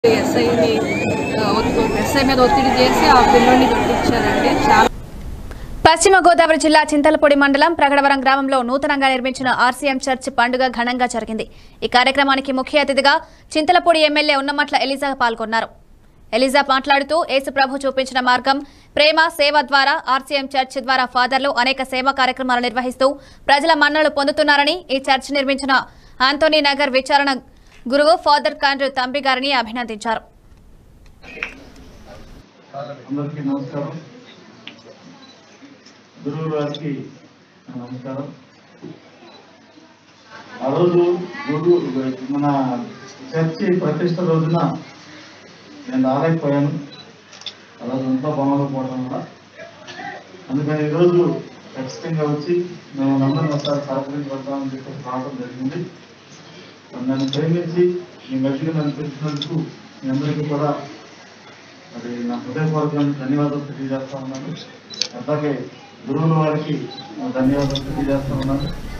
ఎస్ఐని ఎస్ఐ మీద ఒత్తిడి చేసి ఆ పిల్లోని దొరికించారండి చాలా పశ్చిమ గోదావరి జిల్లా చింతలపూడి మండలం ప్రగడవరం గ్రామంలో నూతనంగా నిర్మించిన ఆర్సీఎం చర్చ్ పండుగ ఘనంగా జరిగింది ఈ కార్యక్రమానికి ముఖ్య అతిథిగా చింతలపూడి ఎమ్మెల్యే ఉన్నమట్ల ఎలిజా పాల్గొన్నారు ఎలిజా మాట్లాడుతూ యేసు ప్రభు చూపించిన మార్గం ప్రేమ సేవ ద్వారా ఆర్సీఎం చర్చ్ ద్వారా ఫాదర్లు అనేక సేవా కార్యక్రమాలు నిర్వహిస్తూ ప్రజల మన్నలు పొందుతున్నారని ఈ చర్చ్ నిర్మించిన ఆంటోనీ నగర్ విచారణ గురువు ఫాదర్ కాండ్రు తంబి గారిని అభినందించారు అందరికీ నమస్కారం గురువు గారికి నమస్కారం ఆ రోజు గురువు మన చర్చి ప్రతిష్ట రోజున నేను రాలేకపోయాను ఆ రోజు అంతా బాగోకపోవడం వల్ల అందుకని ఈరోజు ఖచ్చితంగా వచ్చి మేము అందరం ఒకసారి సహకరించబడతామని చెప్పి రావడం జరిగింది నన్ను ప్రేమించి మీ మధ్యలో నన్ను పెట్టినందుకు మీ అందరికీ కూడా మరి నా హృదయపూర్వకమైన ధన్యవాదాలు తెలియజేస్తా ఉన్నాను అలాగే గురువుల వారికి నా ధన్యవాదాలు తెలియజేస్తా ఉన్నాను